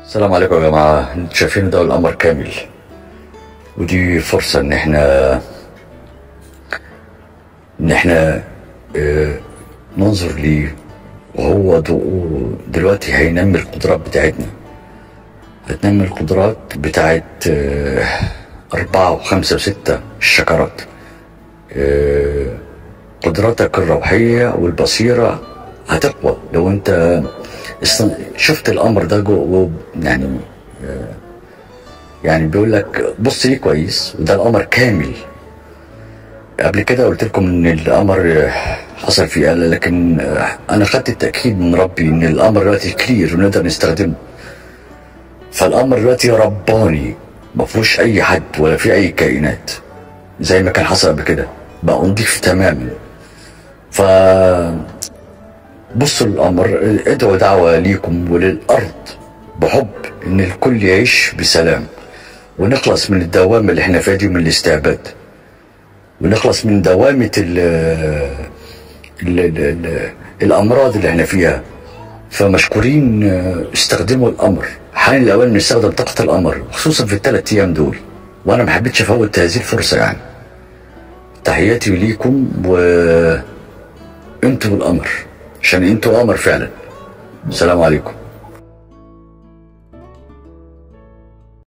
السلام عليكم يا جماعة انتوا شايفين ده القمر كامل ودي فرصة ان احنا ان احنا اه ننظر ليه وهو ضوءه دلوقتي هينمي القدرات بتاعتنا هتنمي القدرات بتاعت اه أربعة وخمسة وستة الشكرات اه قدراتك الروحية والبصيرة هتقوى لو انت است- شفت الامر ده جو جو- يعني آه، يعني بيقول لك بص ليه كويس وده القمر كامل قبل كده قلت لكم ان القمر آه، حصل فيه قلق لكن آه، انا خدت التاكيد من ربي ان القمر دلوقتي كلير ونقدر نستخدمه فالقمر دلوقتي رباني ما فيهوش اي حد ولا في اي كائنات زي ما كان حصل قبل كده بقى نضيف تماما ف بصوا للأمر ادعوا دعوة ليكم وللأرض بحب إن الكل يعيش بسلام ونخلص من الدوامة اللي احنا فيها دي من الاستعباد ونخلص من دوامة ال ال ال ال الأمراض اللي احنا فيها فمشكورين آه، استخدموا الأمر حان الأوان نستخدم طاقة الأمر خصوصا في الثلاث أيام دول وأنا ما حبيتش أفوت هذه الفرصة يعني تحياتي ليكم و انتوا القمر عشان انتوا قمر فعلا السلام عليكم